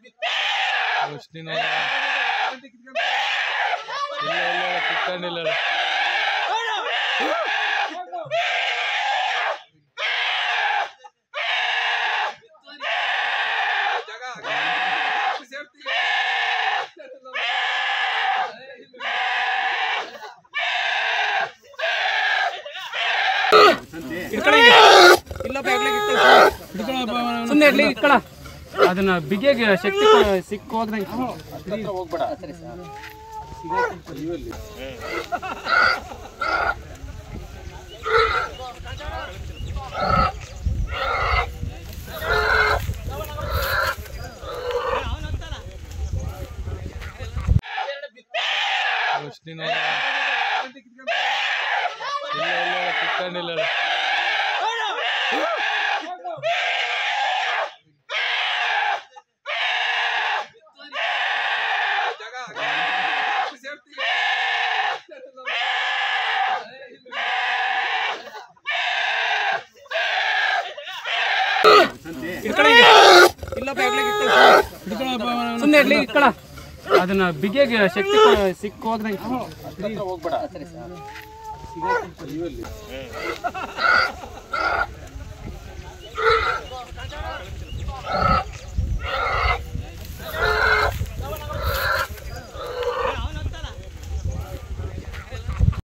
ರೋಶ್ನಿ ನೋಡ ಇಲ್ಲ ಇಲ್ಲ ಕುತ್ಕೊಂಡಿಲ್ಲ ಸುಮ್ಮನೆ ಇರ್ಲಿ ಇಟ್ಕೊಳ ಅದನ್ನ ಬಿಗಿಯಾಗಿ ಶಕ್ತಿ ಕೊ- ಸಿಕ್ಕು ಹೋಗ್ದಂಗೆ ರೋಶ್ನಿ ನೋಡ ಇಲ್ಲ ಇಲ್ಲ ಕುತ್ಕೊಂಡಿಲ್ಲ ಸುಮ್ಮನೆ ಇರ್ಲಿ ಇಟ್ಕೊಳ ಅದನ್ನ ಬಿಗಿಯಾಗಿ ಶಕ್ತಿ ಕೊ- ಸಿಕ್ಕು ಹೋಗ್ದಂಗೆ